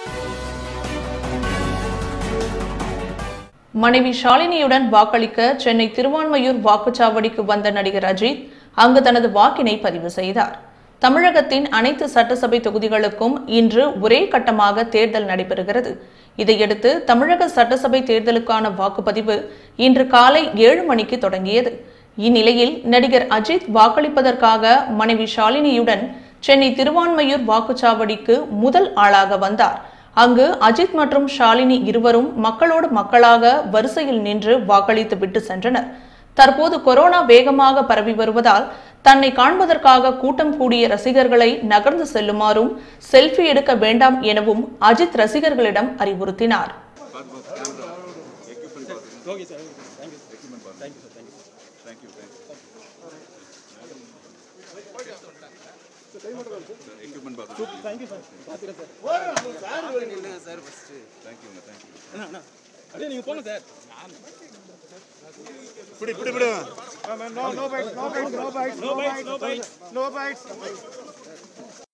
மனைவி ஷாலினியுடன் வாக்களிக்க சென்னை திருவான்மையூர் வாக்குச்சாவடிக்கு வந்த நடிகர் அஜித் அங்கு தனது வாக்கினை பதிவு செய்தார் தமிழகத்தின் அனைத்து சட்டசபை தொகுதிகளுக்கும் இன்று ஒரே கட்டமாக தேர்தல் நடைபெறுகிறது இதையடுத்து தமிழக சட்டசபை தேர்தலுக்கான வாக்குப்பதிவு இன்று காலை ஏழு மணிக்கு தொடங்கியது இந்நிலையில் நடிகர் அஜித் வாக்களிப்பதற்காக மனைவி ஷாலினியுடன் சென்னை திருவான்மையூர் வாக்குச்சாவடிக்கு முதல் ஆளாக வந்தார் அங்கு அஜித் மற்றும் ஷாலினி இருவரும் மக்களோடு மக்களாக வரிசையில் நின்று வாக்களித்து விட்டு சென்றனர் தற்போது கொரோனா வேகமாக பரவி வருவதால் தன்னை காண்பதற்காக கூட்டம் கூடிய ரசிகர்களை நகர்ந்து செல்லுமாறும் செல்ஃபி எடுக்க வேண்டாம் எனவும் அஜித் ரசிகர்களிடம் அறிவுறுத்தினார் okay sir thank you sir thank you sir thank you equipment பார்த்து தேங்க்யூ சார் பார்த்துக்கிறேன் சார் தேங்க்யூங்க தேங்க்யூ அண்ணா அண்ணா அப்படியே நீங்கள் போங்க சார் பிடி பிடி பிடி no no bites no bites no bites no bites no bites no bytes